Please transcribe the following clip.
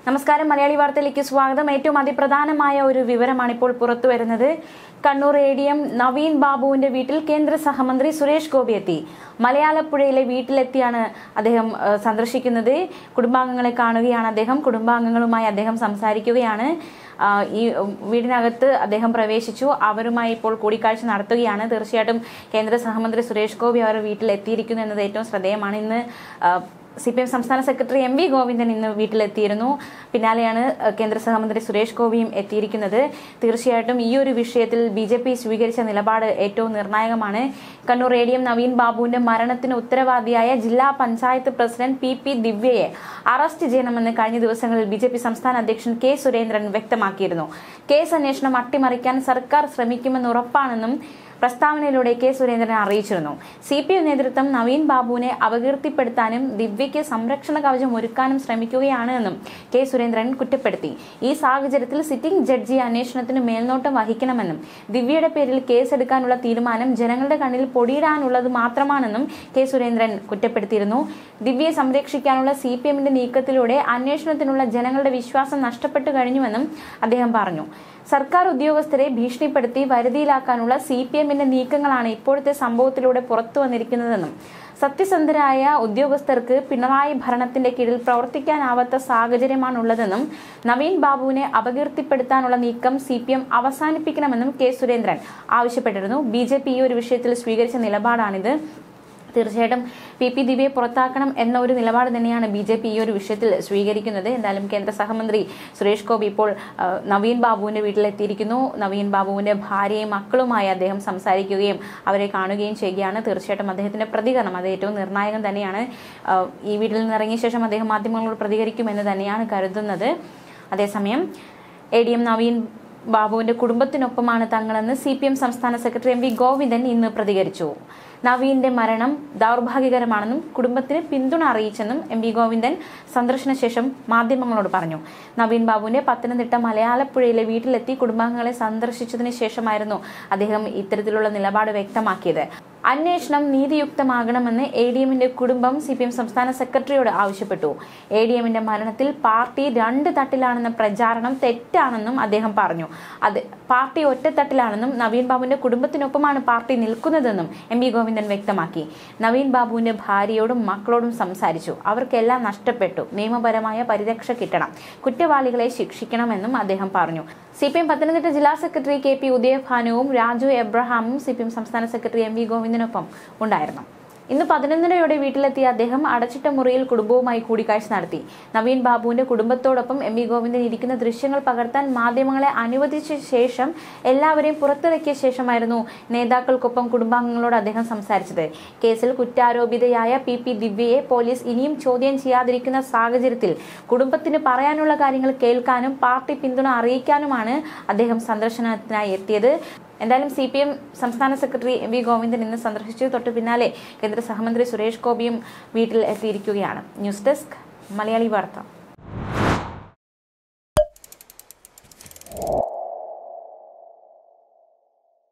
നമസ്കാരം മലയാളി വാർത്തയിലേക്ക് സ്വാഗതം ഏറ്റവും അതിപ്രധാനമായ ഒരു വിവരമാണ് ഇപ്പോൾ പുറത്തു വരുന്നത് Kannur A D M Naveen ബാബുവിന്റെ വീട്ടിൽ കേന്ദ്ര സഹമന്ത്രി സുരേഷ് ഗോപി എത്തി മലയാളപ്പുഴയിലെ വീട്ടിലെത്തിയാണ് അദ്ദേഹം ഏഹ്, സന്ദർശിക്കുന്നത് കുടുംബാംഗങ്ങളെ കാണുകയാണ് അദ്ദേഹം കുടുംബാംഗങ്ങളുമായി അദ്ദേഹം സംസാരിക്കുകയാണ് ആ, ഈ ഉം, വീടിനകത്ത് അദ്ദേഹം പ്രവേശിച്ചു അവരുമായി ഇപ്പോൾ കൂടിക്കാഴ്ച നടത്തുകയാണ് തീർച്ചയായിട്ടും കേന്ദ്ര സഹമന്ത്രി സുരേഷ് ഗോപി അവരുടെ വീട്ടിൽ എത്തിയിരിക്കുന്നു എന്നത് ഏറ്റവും ശ്രദ്ധേയമാണ് ഇന്ന് ആ, സി പി എം സംസ്ഥാന സെക്രട്ടറി എം വി ഗോവിന്ദൻ ഇന്ന് വീട്ടിലെത്തിയിരുന്നു പിന്നാലെയാണ് അഹ്, കേന്ദ്ര സഹമന്ത്രി സുരേഷ് ഗോപിയും എത്തിയിരിക്കുന്നത് തീർച്ചയായിട്ടും ഈ ഒരു വിഷയത്തിൽ ബി ജെ പി സ്വീകരിച്ച നിലപാട് ഏറ്റവും നിർണായകമാണ് Kannur A D M Naveen ബാബുവിന്റെ മരണത്തിന് ഉത്തരവാദിയായ ജില്ലാ പഞ്ചായത്ത് പ്രസിഡന്റ് പി പി ദിവ്യയെ അറസ്റ്റ് ചെയ്യണമെന്ന് കഴിഞ്ഞ ദിവസങ്ങളിൽ ബി ജെ പി സംസ്ഥാന അധ്യക്ഷൻ കെ സുരേന്ദ്രൻ വ്യക്തമാക്കിയിരുന്നു കേസ് അന്വേഷണം അട്ടിമറിക്കാൻ സർക്കാർ ശ്രമിക്കുമെന്ന് ഉറപ്പാണെന്നും പ്രസ്താവനയിലൂടെ കെ സുരേന്ദ്രൻ അറിയിച്ചിരുന്നു സി പി എം നേതൃത്വം നവീൻ ബാബുവിനെ അപകീർത്തിപ്പെടുത്താനും ദിവ്യയ്ക്ക് സംരക്ഷണ കവചം ഒരുക്കാനും ശ്രമിക്കുകയാണ് എന്നും കെ സുരേന്ദ്രൻ കുറ്റപ്പെടുത്തി ഈ സാഹചര്യത്തിൽ സിറ്റിംഗ് ജഡ്ജി അന്വേഷണത്തിന് മേൽനോട്ടം വഹിക്കണമെന്നും ദിവ്യയുടെ പേരിൽ കേസെടുക്കാനുള്ള തീരുമാനം ജനങ്ങളുടെ കണ്ണിൽ പൊടിയിടാനുള്ളത് മാത്രമാണെന്നും കെ സുരേന്ദ്രൻ കുറ്റപ്പെടുത്തിയിരുന്നു ദിവ്യയെ സംരക്ഷിക്കാനുള്ള സി പി എമ്മിന്റെ നീക്കത്തിലൂടെ അന്വേഷണത്തിനുള്ള ജനങ്ങളുടെ വിശ്വാസം നഷ്ടപ്പെട്ടു കഴിഞ്ഞുവെന്നും അദ്ദേഹം പറഞ്ഞു സർക്കാർ ഉദ്യോഗസ്ഥരെ ഭീഷണിപ്പെടുത്തി വരുതിയിലാക്കാനുള്ള സി പി എമ്മിന്റെ നീക്കങ്ങളാണ് ഇപ്പോഴത്തെ സംഭവത്തിലൂടെ പുറത്തു വന്നിരിക്കുന്നതെന്നും സത്യസന്ധരായ ഉദ്യോഗസ്ഥർക്ക് പിണറായി ഭരണത്തിന്റെ കീഴിൽ പ്രവർത്തിക്കാനാവാത്ത സാഹചര്യമാണുള്ളതെന്നും നവീൻ ബാബുവിനെ അപകീർത്തിപ്പെടുത്താനുള്ള നീക്കം സി പി എം അവസാനിപ്പിക്കണമെന്നും കെ സുരേന്ദ്രൻ ആവശ്യപ്പെട്ടിരുന്നു ബി ജെ പി ഈ ഒരു വിഷയത്തിൽ സ്വീകരിച്ച നിലപാടാണിത് തീർച്ചയായിട്ടും പി പി ദിവ്യയെ പുറത്താക്കണം എന്ന ഒരു നിലപാട് തന്നെയാണ് ബി ജെ പി ഈ ഒരു വിഷയത്തിൽ സ്വീകരിക്കുന്നത് എന്തായാലും കേന്ദ്ര സഹമന്ത്രി സുരേഷ് ഗോപി ഇപ്പോൾ ആ, നവീൻ ബാബുവിന്റെ വീട്ടിലെത്തിയിരിക്കുന്നു നവീൻ ബാബുവിന്റെ ഭാര്യയും മക്കളുമായി അദ്ദേഹം സംസാരിക്കുകയും അവരെ കാണുകയും ചെയ്യുകയാണ് തീർച്ചയായിട്ടും അദ്ദേഹത്തിന്റെ പ്രതികരണം അത് ഏറ്റവും നിർണായകം തന്നെയാണ് ആ, ഈ വീട്ടിൽ നിന്ന് ഇറങ്ങിയ ശേഷം അദ്ദേഹം മാധ്യമങ്ങളോട് പ്രതികരിക്കുമെന്ന് തന്നെയാണ് കരുതുന്നത് അതേസമയം എ ഡി എം നവീൻ ബാബുവിന്റെ കുടുംബത്തിനൊപ്പമാണ് തങ്ങളെന്ന് സി പി എം സംസ്ഥാന സെക്രട്ടറി എം വി ഗോവിന്ദൻ ഇന്ന് പ്രതികരിച്ചു നവീന്റെ മരണം ദൗർഭാഗ്യകരമാണെന്നും കുടുംബത്തിന് പിന്തുണ അറിയിച്ചെന്നും എം വി ഗോവിന്ദൻ സന്ദർശന ശേഷം മാധ്യമങ്ങളോട് പറഞ്ഞു നവീൻ ബാബുവിന്റെ പത്തനംതിട്ട മലയാളപ്പുഴയിലെ വീട്ടിലെത്തി കുടുംബാംഗങ്ങളെ സന്ദർശിച്ചതിന് ശേഷമായിരുന്നു അദ്ദേഹം ഇത്തരത്തിലുള്ള നിലപാട് വ്യക്തമാക്കിയത് അന്വേഷണം നീതിയുക്തമാകണമെന്ന് എ ഡി എമ്മിന്റെ കുടുംബം സി പി എം സംസ്ഥാന സെക്രട്ടറിയോട് ആവശ്യപ്പെട്ടു എ ഡി എമ്മിന്റെ മരണത്തിൽ പാർട്ടി രണ്ട് തട്ടിലാണെന്ന പ്രചാരണം തെറ്റാണെന്നും അദ്ദേഹം പറഞ്ഞു അത് പാർട്ടി ഒറ്റത്തട്ടിലാണെന്നും നവീൻ ബാബുവിന്റെ കുടുംബത്തിനൊപ്പമാണ് പാർട്ടി നിൽക്കുന്നതെന്നും എം വി ഗോവിന്ദൻ വ്യക്തമാക്കി നവീൻ ബാബുവിന്റെ ഭാര്യയോടും മക്കളോടും സംസാരിച്ചു അവർക്കെല്ലാം നഷ്ടപ്പെട്ടു നിയമപരമായ പരിരക്ഷ കിട്ടണം കുറ്റവാളികളെ ശിക്ഷിക്കണമെന്നും അദ്ദേഹം പറഞ്ഞു സി പി എം പത്തനംതിട്ട ജില്ലാ സെക്രട്ടറി കെ പി ഉദയഭാനുവും രാജു എബ്രഹാമും സി പി എം സംസ്ഥാന സെക്രട്ടറി എം വി ഗോവിന്ദനൊപ്പം ഉണ്ടായിരുന്നു ഇന്ന് പതിനൊന്നരയോടെ വീട്ടിലെത്തിയ അദ്ദേഹം അടച്ചിട്ട മുറിയിൽ കുടുംബവുമായി കൂടിക്കാഴ്ച നടത്തി നവീൻ ബാബുവിന്റെ കുടുംബത്തോടൊപ്പം എം വി ഗോവിന്ദൻ ഇരിക്കുന്ന ദൃശ്യങ്ങൾ പകർത്താൻ മാധ്യമങ്ങളെ അനുവദിച്ച ശേഷം എല്ലാവരെയും പുറത്തിറക്കിയ ശേഷമായിരുന്നു നേതാക്കൾക്കൊപ്പം കുടുംബാംഗങ്ങളോട് അദ്ദേഹം സംസാരിച്ചത് കേസിൽ കുറ്റാരോപിതയായ പി പി ദിവ്യയെ പോലീസ് ഇനിയും ചോദ്യം ചെയ്യാതിരിക്കുന്ന സാഹചര്യത്തിൽ കുടുംബത്തിന് പറയാനുള്ള കാര്യങ്ങൾ കേൾക്കാനും പാർട്ടി പിന്തുണ അറിയിക്കാനുമാണ് അദ്ദേഹം സന്ദർശനത്തിനായി എത്തിയത് എന്തായാലും സി പി എം സംസ്ഥാന സെക്രട്ടറി എം വി ഗോവിന്ദൻ ഇന്ന് സന്ദർശിച്ചു തൊട്ടു പിന്നാലെ കേന്ദ്ര സഹമന്ത്രി സുരേഷ് ഗോപിയും വീട്ടിൽ എത്തിയിരിക്കുകയാണ് ന്യൂസ് ഡെസ്ക് മലയാളി വാർത്ത